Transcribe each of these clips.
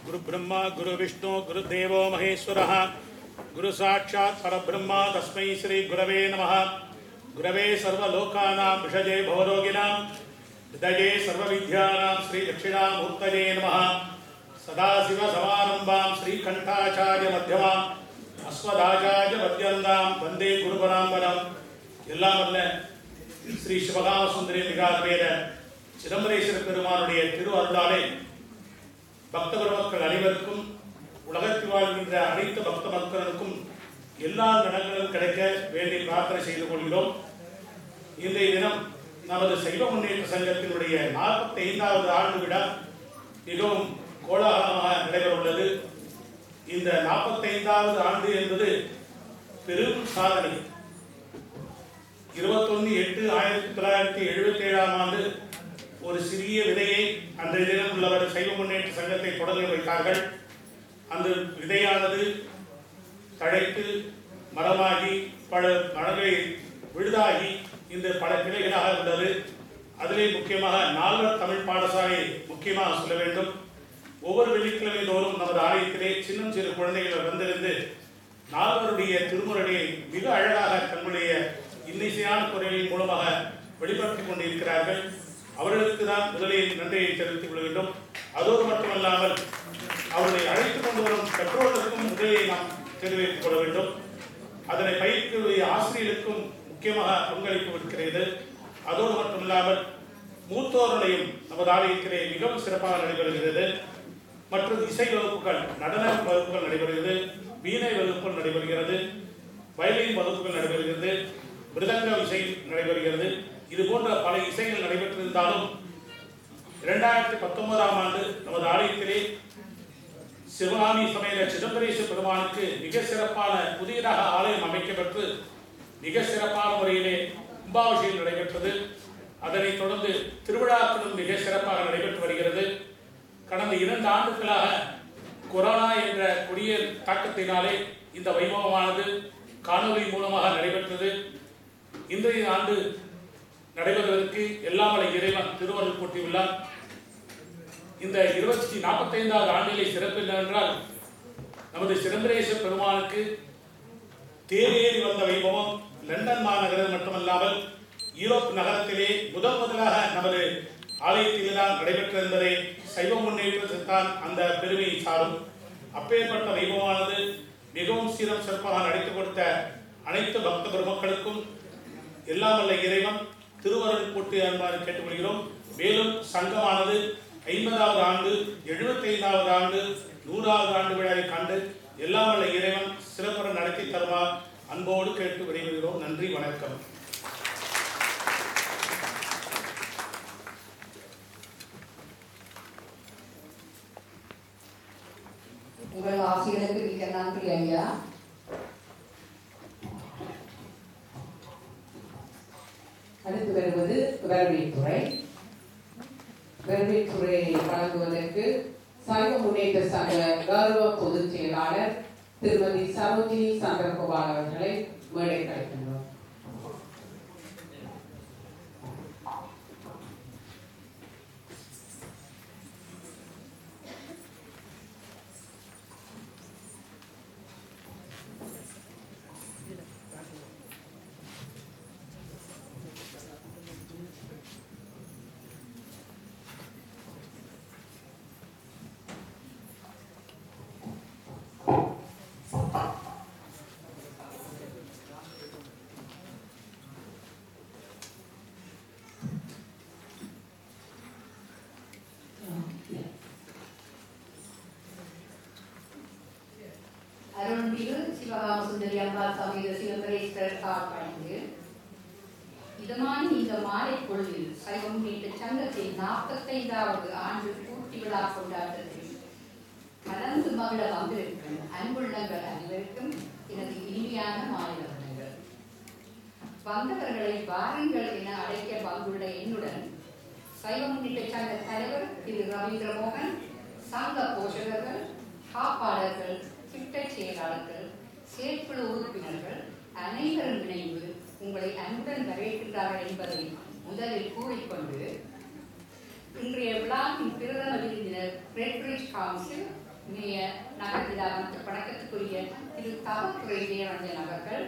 गुरु ब्रह्मा गुरु विष्णु गुरुदेवो महेश्वरः गुरु साक्षात् परब्रह्मा तस्मै श्री गुरवे नमः गुरवे सर्वलोकानां विषजे भवरोगिणां हृदये सर्वविद्यानां श्रीदक्षिणामूर्तये नमः सदाशिवसमारम्भां श्रीकण्ठाचार्यमध्यमाम् அஸ்வதாஜாய மத்தியந்தாம் வந்தே குருபராம்பரம் எல்லாம் அல்ல ஸ்ரீ சிவகாம சுந்தரி மிகாத்வேத சிதம்பரேஸ்வர பெருமானுடைய திரு அருளாலே பக்த பெருமக்கள் அனைவருக்கும் உலகத்தில் வாழ்கின்ற அனைத்து பக்த மக்களுக்கும் எல்லா நலன்களும் கிடைக்க வேண்டி பிரார்த்தனை செய்து கொள்கிறோம் இன்றைய தினம் நமது சைவ முன்னேற்ற சங்கத்தினுடைய நாற்பத்தி ஐந்தாவது ஆண்டு விழா மிகவும் கோலாகலமாக நடைபெற உள்ளது இந்த நாற்பத்தைந்தாவது ஆண்டு என்பது பெரும் சாதனை இருபத்தொன்னு எட்டு ஆயிரத்தி தொள்ளாயிரத்தி எழுபத்தி ஏழாம் ஆண்டு ஒரு சிறிய விதையை அன்றைய தினம் உள்ளவர் சைவ முன்னேற்ற சங்கத்தை தொடங்கி வைத்தார்கள் அந்த விதையானது தழைத்து மரமாகி பல மரங்களை விழுதாகி இந்த பல கிளைகளாக உள்ளது அதிலே முக்கியமாக நால்வர் தமிழ் பாடசாலை முக்கியமாக சொல்ல வேண்டும் ஒவ்வொரு வெள்ளிக்கிழமை தோறும் நமது ஆலயத்திலே சின்னம் சிறு குழந்தைகள் வந்திருந்து நால்வருடைய திருமுறையை மிக அழகாக தன்னுடைய இன்னிசையான குரலின் மூலமாக வெளிப்படுத்திக் கொண்டிருக்கிறார்கள் அவர்களுக்கு தான் முதலில் நன்றியை தெரிவித்துக் கொள்கின்றோம் அதோடு மட்டுமல்லாமல் அவர்களை அழைத்துக் கொண்டு வரும் பெற்றோர்களுக்கும் முதலில் நாம் தெரிவித்துக் கொள்ள வேண்டும் அதனை பயிற்சியுடைய ஆசிரியருக்கும் முக்கியமாக பங்களிப்பு இருக்கிறது அதோடு மட்டுமில்லாமல் மூத்தோர்களையும் நமது ஆலயத்திலே மிகவும் சிறப்பாக நடைபெறுகிறது மற்றும் இசை வகுப்புகள் நடன வகுப்புகள் நடைபெறுகிறது வீணை வகுப்புகள் நடைபெறுகிறது வயலின் வகுப்புகள் நடைபெறுகிறது மிருதங்க இசை நடைபெறுகிறது இது போன்ற பல இசைகள் நடைபெற்றிருந்தாலும் இரண்டாயிரத்தி பத்தொன்பதாம் ஆண்டு நமது ஆலயத்திலே சிவகாமி சமேத சிதம்பரேஸ்வர பெருமானுக்கு மிக சிறப்பான புதியதாக ஆலயம் அமைக்கப்பட்டு மிக சிறப்பான முறையிலே கும்பாபிஷேகம் நடைபெற்றது அதனைத் தொடர்ந்து திருவிழாக்களும் மிக சிறப்பாக நடைபெற்று வருகிறது கடந்த இரண்டு ஆண்டுகளாக கொரோனா என்ற கொடிய தாக்கத்தினாலே இந்த வைபவமானது காணொலி மூலமாக நடைபெற்றது இன்றைய ஆண்டு நடைபெறுவதற்கு எல்லாமலை இறைவன் திருவருள் கூட்டியுள்ளார் இந்த இருபத்தி நாற்பத்தைந்தாவது ஆண்டிலே சிறப்பு என்னவென்றால் நமது சிதம்பரேச பெருமானுக்கு தேரேறி வந்த வைபவம் லண்டன் மாநகரம் மட்டுமல்லாமல் யூரோப் நகரத்திலே முதல் முதலாக நமது ஆலயத்தில் தான் நடைபெற்ற என்பதை சைவ முன்னேற்றத்திற்கான் அந்த பெருமையை சாரும் அப்பேற்பட்ட வைபவமானது மிகவும் சீரம் சிறப்பாக நடித்துக் கொடுத்த அனைத்து பக்த பெருமக்களுக்கும் எல்லாம் வல்ல இறைவன் திருவருள் கூட்டி அன்பாறு கேட்டுக்கொள்கிறோம் மேலும் சங்கமானது ஐம்பதாவது ஆண்டு எழுபத்தி ஐந்தாவது ஆண்டு நூறாவது ஆண்டு விழாவை கண்டு எல்லாம் வல்ல இறைவன் சிறப்புற நடத்தி தருவார் அன்போடு கேட்டு விடைபெறுகிறோம் நன்றி வணக்கம் உங்கள் ஆசிரியருக்கு மிக்க நன்றி ஐயா அடுத்து வருவது வரவேற்புரை வரவேற்புரை வழங்குவதற்கு சைவ முன்னேற்ற சங்க கௌரவ பொதுச் செயலாளர் திருமதி சரோஜினி சந்திரகுமார் அவர்களை மேடை கிடைக்கின்றோம் அருள்மிகு சிவகாம சுந்தரி அம்பாள் சமேத சிவபரேஸ்வரர் காப்படைந்து இதமான இந்த மாலை பொழுதில் சைவம் மீட்டு சங்கத்தின் நாற்பத்தைந்தாவது ஆண்டு பூர்த்தி விழா கொண்டாட்டத்தில் கலந்து மகிழ வந்திருக்கும் அன்புள்ளங்கள் அனைவருக்கும் எனது இனிமையான மாலை வந்தனங்கள் வந்தவர்களை வாருங்கள் என அழைக்க வந்துள்ள என்னுடன் சைவ முன்னேற்ற சங்க தலைவர் திரு ரவீந்திர மோகன் சங்க போஷகர்கள் காப்பாளர்கள் திட்ட செயலாளர்கள் செயற்குழு உறுப்பினர்கள் அனைவரும் இணைந்து உங்களை அன்புடன் வரவேற்கின்றார்கள் என்பதை முதலில் கூறிக்கொண்டு இன்றைய விழாவின் பிரதம விருந்தினர் பிரெட்ரிச் கவுன்சில் மேயர் நகர்விழா மற்றும் வணக்கத்துக்குரிய திரு தவத்துறை ஜெயரஞ்சன் அவர்கள்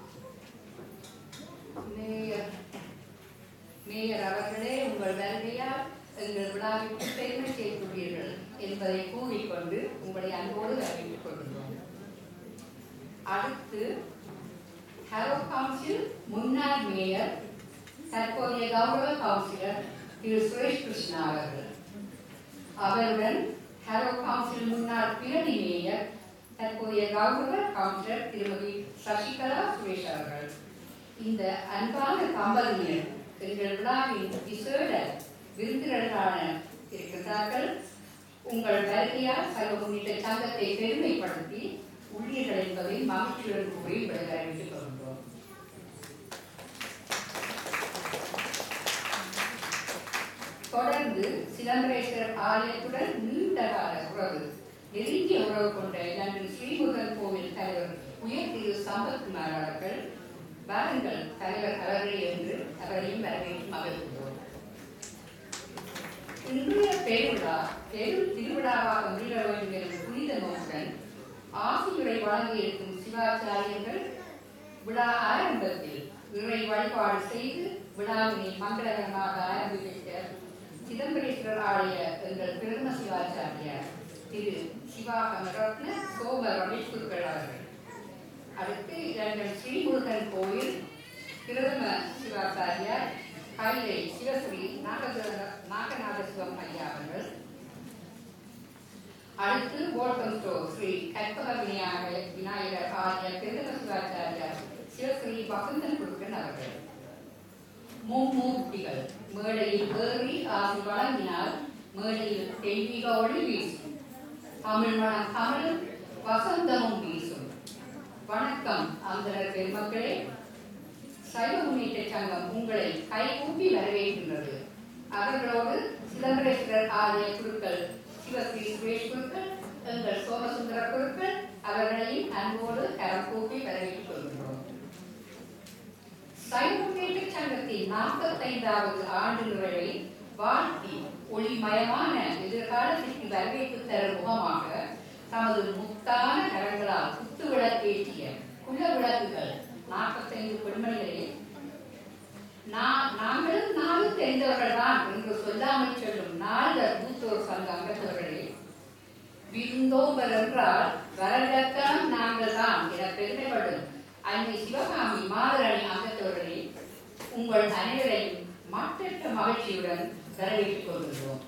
மேயர் மேயர் அவர்களே உங்கள் வருகையால் எங்கள் விழாவிற்கு பெருமை சேர்த்துள்ளீர்கள் என்பதை கூறிக்கொண்டு உங்களை அன்போடு வரவேற்றுக் கொள்கிறோம் அடுத்து ஹலோ கவுன்சில் முன்னாள் மேயர் தற்போதைய கௌரவ கவுன்சிலர் திரு சுரேஷ் கிருஷ்ணா அவர்கள் அவருடன் ஹலோ கவுன்சில் முன்னாள் பிரதி மேயர் தற்போதைய கௌரவ கவுன்சிலர் திருமதி சசிகலா சுரேஷ் அவர்கள் இந்த அன்பான தம்பதியினர் எங்கள் விழாவின் விசேட விருந்தினர்களான இருக்கின்றார்கள் உங்கள் வருகையால் சர்வ முன்னிட்ட சங்கத்தை பெருமைப்படுத்தி உள்ளீர்கள் என்பதை மகிழ்ச்சியுடன் கூறி உங்களை அறிவித்துக் கொள்கிறோம் தொடர்ந்து சிதம்பரேஸ்வரர் ஆலயத்துடன் நீண்ட கால உறவு நெருங்கிய உறவு கொண்ட லண்டன் ஸ்ரீமுருகன் கோவில் தலைவர் உயர் திரு சம்பத்குமார் அவர்கள் வாருங்கள் தலைவர் அவர்களே என்று அவரையும் வரவேற்று மகிழ்கிறோம் இன்றைய பெருவிழா பெரும் திருவிழாவாக முடிய வேண்டும் என்ற புனித நோக்குடன் ஆசியுரை வழங்கியிருக்கும் சிவாச்சாரியர்கள் விழா ஆரம்பத்தில் இறை வழிபாடு செய்து விழாவினை மங்களகரமாக ஆரம்பித்த சிதம்பரேஸ்வரர் ஆலய எங்கள் பிரதம சிவாச்சாரியார் திரு சிவாகமரத்ன சோம ரமேஷ் குருக்கள் அவர்கள் அடுத்து இரண்டு ஸ்ரீமுருகன் கோயில் பிரதம சிவாச்சாரியார் கைலை சிவஸ்ரீ நாகதர நாகநாத சிவம் ஐயா அவர்கள் அடுத்து போல்டன் ஸ்டோர் ஸ்ரீ கற்பக விநாயகர் விநாயகர் ஆகிய பிரதம சிவாச்சாரியார் சிவஸ்ரீ வசந்தன் குருக்கன் அவர்கள் மும்மூர்த்திகள் மேடையில் ஏறி ஆசி வழங்கினால் மேடையில் தெய்வீக ஒளி வீசும் தமிழ் மனம் தமிழும் வசந்தமும் வீசும் வணக்கம் அந்தனர் பெருமக்களே சைவ முன்னேற்ற சங்கம் உங்களை கைகூப்பி வரவேற்கின்றது அவர்களோடு சிதம்பரேஸ்வரர் ஆலய குருக்கள் சிவஸ்ரீ சுரேஷ் குருக்கள் எங்கள் சோமசுந்தர குருக்கள் அவர்களையும் அன்போடு கரம் கூப்பி வரவேற்றுக் கொள்கிறோம் சைவ முன்னேற்ற சங்கத்தின் நாற்பத்தைந்தாவது ஆண்டு நிறைவை வாழ்த்தி ஒளிமயமான எதிர்காலத்திற்கு வரவேற்பு தரும் முகமாக தமது முத்தான கரங்களால் குத்து விளக்கேற்றிய குல விளக்குகள் நாற்பத்தைந்து பெண்மணிகளே நான் நாங்களும் நாடு தெரிந்தவர்கள் தான் என்று சொல்லாமல் சொல்லும் நால்வர் மூத்தோர் சங்க அங்கத்தவர்களே விருந்தோம்பர் என்றால் வரவிலக்கம் நாங்கள் தான் என பெருமைப்படும் அன்னை சிவகாமி மாதரணி அங்கத்தவர்களே உங்கள் அனைவரையும் மற்றற்ற மகிழ்ச்சியுடன் வரவேற்றுக் கொள்கிறோம்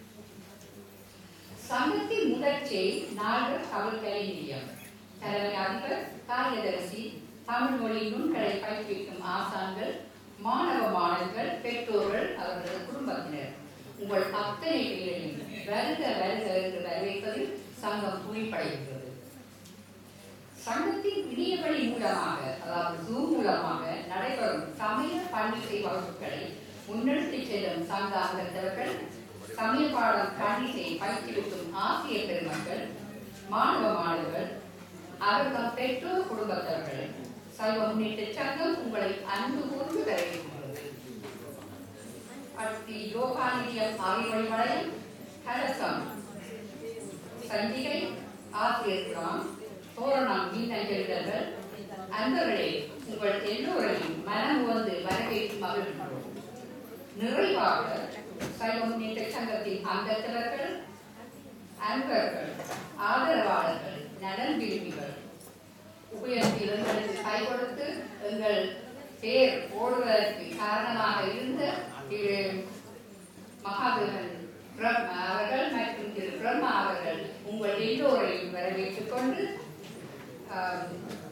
சங்கத்தின் முதற்சை நால்வர் தமிழ் கலை நிலையம் தலைமை அதிபர் காரியதரிசி தமிழ் மொழி நுண்களை பயிற்றுவிக்கும் ஆசான்கள் மாணவ மாணவர்கள் பெற்றோர்கள் அவர்களது குடும்பத்தினர் உங்கள் அத்தனை பேரையும் வருக வருக என்று வரவேற்பதில் சங்கம் குறிப்படைகிறது சங்கத்தின் இணையவழி மூலமாக அதாவது ஜூம் மூலமாக நடைபெறும் சமய பண்டிகை வகுப்புகளை முன்னெடுத்து செல்லும் சங்க அங்கத்தவர்கள் சமய பாடம் பண்டிகை பயிற்றுவிக்கும் ஆசிரியர் பெருமக்கள் மாணவ மாணவர்கள் அவர்கள் பெற்றோர் குடும்பத்தவர்கள் சைவ முன்னேற்ற சங்கம் உங்களை அன்பு கூர்ந்து வரவேற்கிறது அடுத்து யோகா நிதியம் ஆகிய வளையம் கலசம் சஞ்சிகை ஆசிரியர் குலாம் தோரணம் மீனஞ்சல்கள் அன்பர்களே உங்கள் எல்லோரையும் மனம் வந்து வரவேற்று மகிழ்கிறோம் நிறைவாக சைவ முன்னேற்ற சங்கத்தின் அங்கத்தவர்கள் அன்பர்கள் ஆதரவாளர்கள் நலன் விரும்பிகள் உபயத்தில் எங்களுக்கு கை கொடுத்து எங்கள் பேர் ஓடுவதற்கு காரணமாக இருந்த திரு மகாதேவன் பிரம்மா அவர்கள் மற்றும் திரு பிரம்மா அவர்கள் உங்கள் எல்லோரையும் வரவேற்றுக் கொண்டு ஆம்,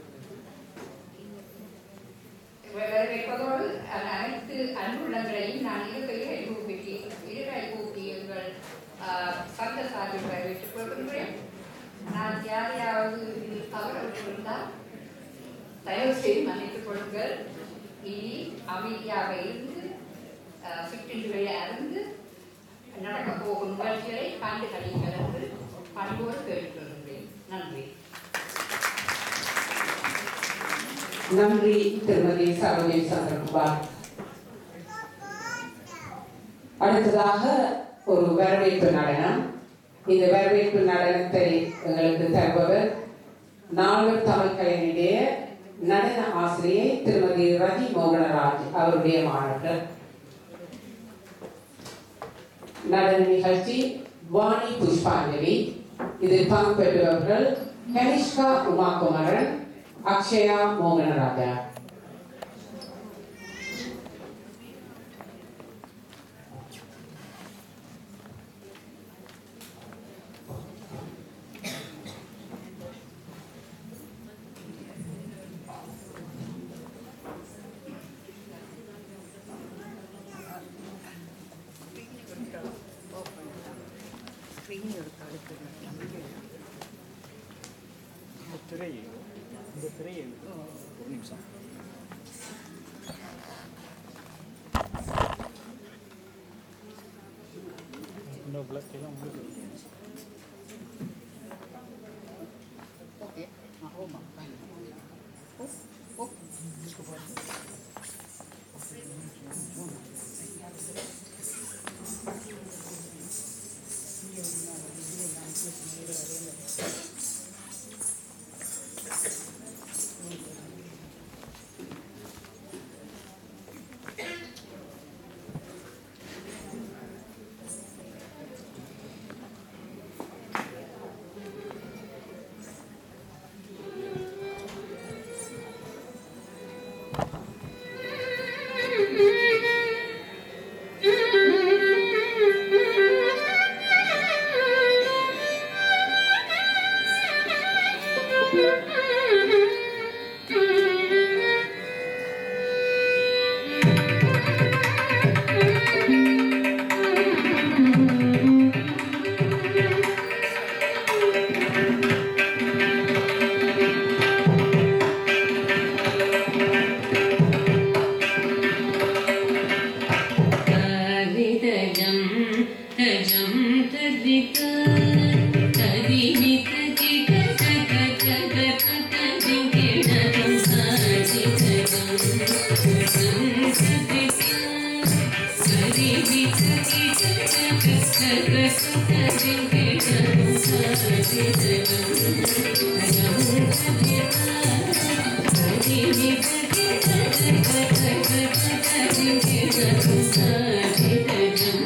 வரவேற்பதோடு அந்த அனைத்து அன்புள்ளங்களையும் நான் இருக்கையை கூப்பி இருகை கூப்பி எங்கள் ஆஹ், சங்க சார்பில் வரவேற்றுக் கொள்கின்றேன் நான் யாரையாவது இதில் தவற விட்டிருந்தால் தயவு செய்து மன்னித்துக் கொள்ளுங்கள் இனி அமைதியாக இருந்து ஆஹ், சிற்றின்றுகளை அருந்து நடக்க போகும் நிகழ்ச்சிகளை கண்டு கழிங்கள் என்று பண்போடு கேட்டுக்கொள்கிறேன் நன்றி நன்றி திருமதி சரோஜி சந்திரகுமார் அடுத்ததாக ஒரு வரவேற்பு நடனம் இந்த வரவேற்பு நடனத்தை எங்களுக்கு தருபவர் நால்வர் தமிழ் கலைஞருடைய நடன ஆசிரியை திருமதி ரதி மோகனராஜ் அவருடைய மாணவர்கள் நடன நிகழ்ச்சி வாணி புஷ்பாஞ்சலி இதில் பங்கு பெற்றவர்கள் கனிஷ்கா உமாகுமரன் அக்ஷயா மோகனராஜா இந்த திரையை இந்த திரையை ஒரு நிமிஷம் இந்த விளக்கெல்லாம் உங்களுக்கு இருக்கு. तजं तजं तदिक तदिनिक जिक तक तक तक जिङ्गिणं साजितजं तजं तदिक तदिनिक जिक तक तक तक जिङ्गिणं साजितजं तजं तदिक तदिनिक जिक तक तक तक जिङ्गिणं साजितजं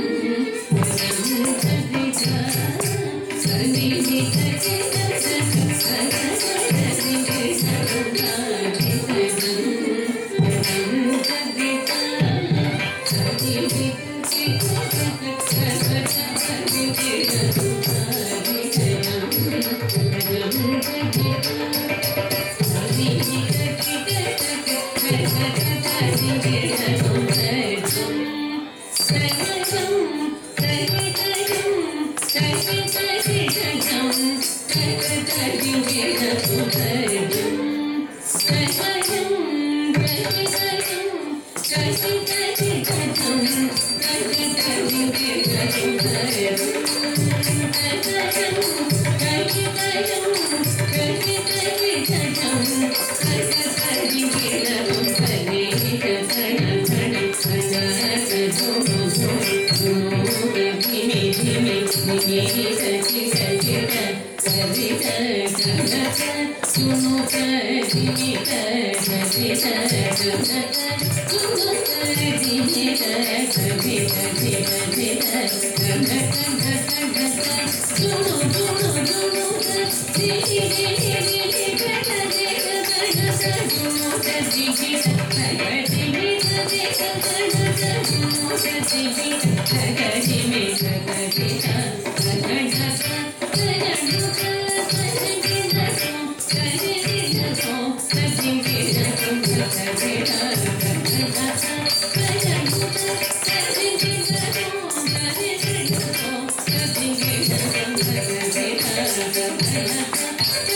Thank you.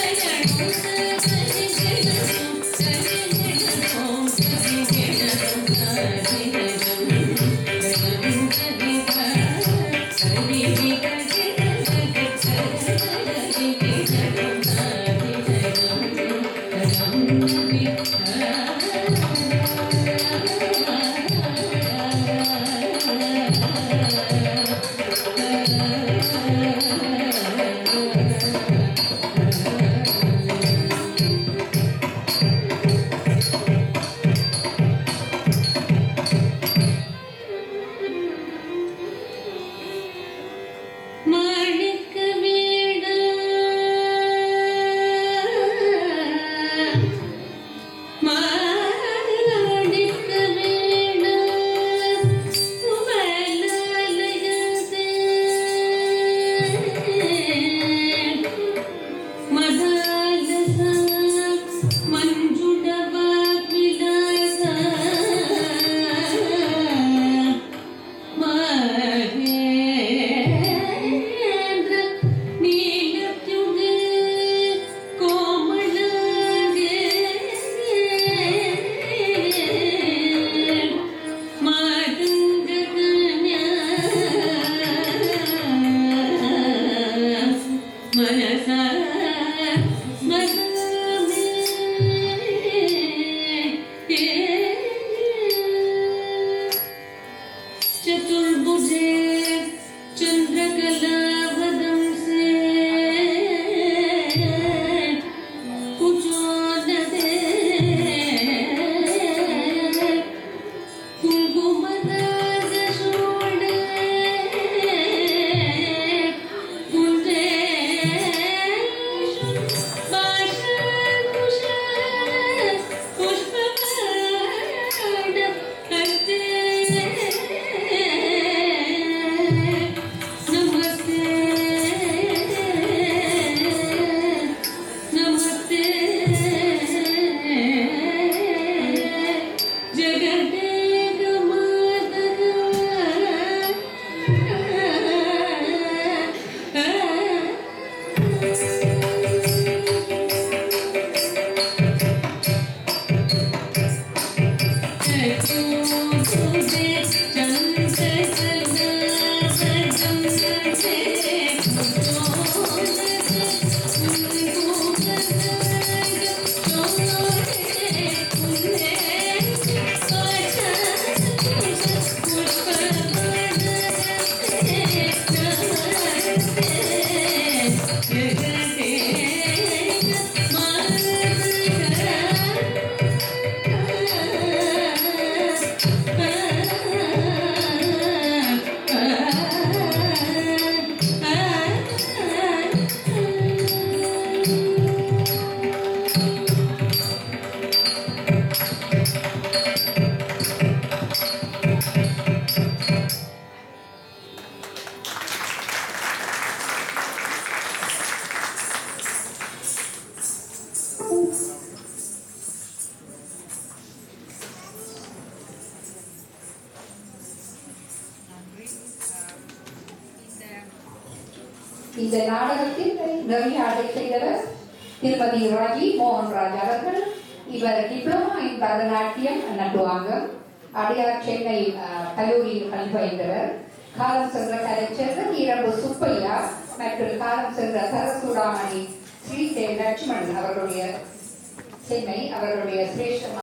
இந்த நாடகத்தில் நெறியாடை செய்தவர் திருமதி ராஜி மோகன்ராஜ் அவர்கள் இவர் டிப்ளமா இன் பரதநாட்டியம் நட்டுவாங்கம் அடையார் சென்னை அஹ், கல்லூரியில் கல்வி பயின்றவர் காலம் சென்ற கலைச்செல்வன் இரவு சுப்பையா மற்றும் காலம் சென்ற சரசூடாமணி ஸ்ரீ லட்சுமணன் அவர்களுடைய சென்னை அவர்களுடைய சிரேஷ்ட